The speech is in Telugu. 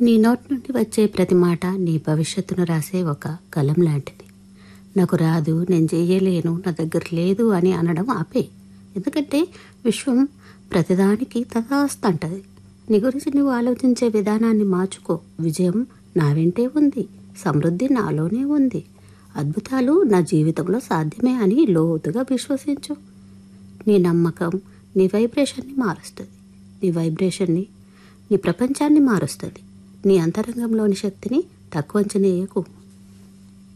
నీ నోటి నుండి వచ్చే ప్రతి మాట నీ భవిష్యత్తును రాసే ఒక కలం లాంటిది నాకు రాదు నేను చేయలేను నా దగ్గర లేదు అని అనడం ఆపే ఎందుకంటే విశ్వం ప్రతిదానికి తదాస్తు అంటది నీ గురించి నువ్వు ఆలోచించే విధానాన్ని మార్చుకో విజయం నా వెంటే ఉంది సమృద్ధి నాలోనే ఉంది అద్భుతాలు నా జీవితంలో సాధ్యమే అని లోతుగా విశ్వసించు నీ నమ్మకం నీ వైబ్రేషన్ని మారుస్తుంది నీ వైబ్రేషన్ని నీ ప్రపంచాన్ని మారుస్తుంది నీ అంతరంగంలోని శక్తిని తక్కువ అంచనా వేయకు